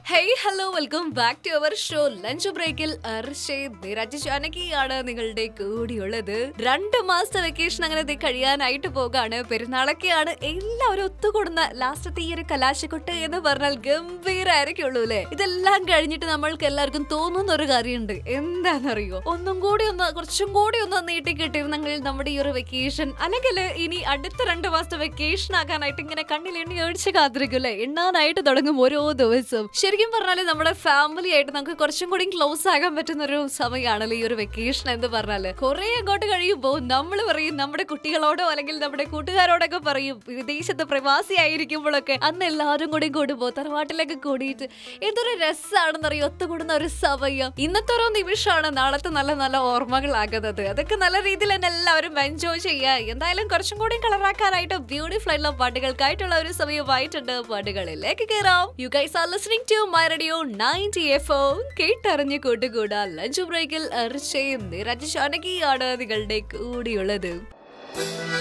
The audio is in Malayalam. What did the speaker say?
hey hello welcome back to our show lunch ബ്രേക്കിൽ നിരജ് ജാനകിയാണ് നിങ്ങളുടെ കൂടിയുള്ളത് രണ്ട് മാസത്തെ വെക്കേഷൻ അങ്ങനെ ദേ കഴിയാനായിട്ട് പോകാണ് പെരുന്നാളൊക്കെയാണ് എല്ലാവരും ഒത്തുകൂടുന്ന ലാസ്റ്റത്തെ ഈ ഒരു കലാശക്കൊട്ട് എന്ന് പറഞ്ഞാൽ ഗംഭീരായിരിക്കുള്ളൂ അല്ലേ ഇതെല്ലാം കഴിഞ്ഞിട്ട് നമ്മൾക്ക് എല്ലാവർക്കും തോന്നുന്ന ഒരു കാര്യമുണ്ട് എന്താണെന്നറിയോ ഒന്നും കൂടി ഒന്ന് കുറച്ചും കൂടി ഒന്ന് നീട്ടി കിട്ടിയിരുന്നെങ്കിൽ നമ്മുടെ ഈ ഒരു വെക്കേഷൻ അല്ലെങ്കിൽ ഇനി അടുത്ത രണ്ട് മാസത്തെ വെക്കേഷൻ ആക്കാനായിട്ട് ഇങ്ങനെ കണ്ണിൽ എണ്ണി ഒഴിച്ച് കാത്തിരിക്കും എണ്ണാനായിട്ട് തുടങ്ങും ഓരോ ദിവസവും ശരിക്കും പറഞ്ഞാല് നമ്മുടെ ഫാമിലി ആയിട്ട് നമുക്ക് കുറച്ചും കൂടി ക്ലോസ് ആകാൻ പറ്റുന്ന ഒരു സമയമാണല്ലോ ഈ ഒരു വെക്കേഷൻ എന്ന് പറഞ്ഞാല് കുറെ അങ്ങോട്ട് കഴിയുമ്പോൾ നമ്മൾ പറയും നമ്മുടെ കുട്ടികളോടോ അല്ലെങ്കിൽ നമ്മുടെ കൂട്ടുകാരോടൊക്കെ പറയും വിദേശത്ത് പ്രവാസി ആയിരിക്കുമ്പോഴൊക്കെ അന്ന് എല്ലാവരും കൂടി കൂടുമ്പോ തറവാട്ടിലൊക്കെ കൂടിയിട്ട് എന്തൊരു രസമാണെന്നറിയോ ഒത്തുകൂടുന്ന ഒരു സമയം ഇന്നത്തെ ഓരോ നിമിഷമാണ് നാളത്തെ നല്ല നല്ല ഓർമ്മകളാകുന്നത് അതൊക്കെ നല്ല രീതിയിൽ തന്നെ എല്ലാവരും എൻജോയ് ചെയ്യുക എന്തായാലും കുറച്ചും കൂടി കളറാക്കാനായിട്ട് ബ്യൂട്ടിഫുൾ ആയിട്ടുള്ള പാട്ടുകൾക്കായിട്ടുള്ള ഒരു സമയമായിട്ടുണ്ട് പാട്ടുകളിലേക്ക് കയറാം you guys are listening to my radio ninety F ഒ കേട്ടറിഞ്ഞ് കൂട്ടുകൂടാ ലഞ്ച് ബ്രേക്കിൽ അർച്ചയും നിരജ് ഷാനകിയാണ് നിങ്ങളുടെ കൂടിയുള്ളത്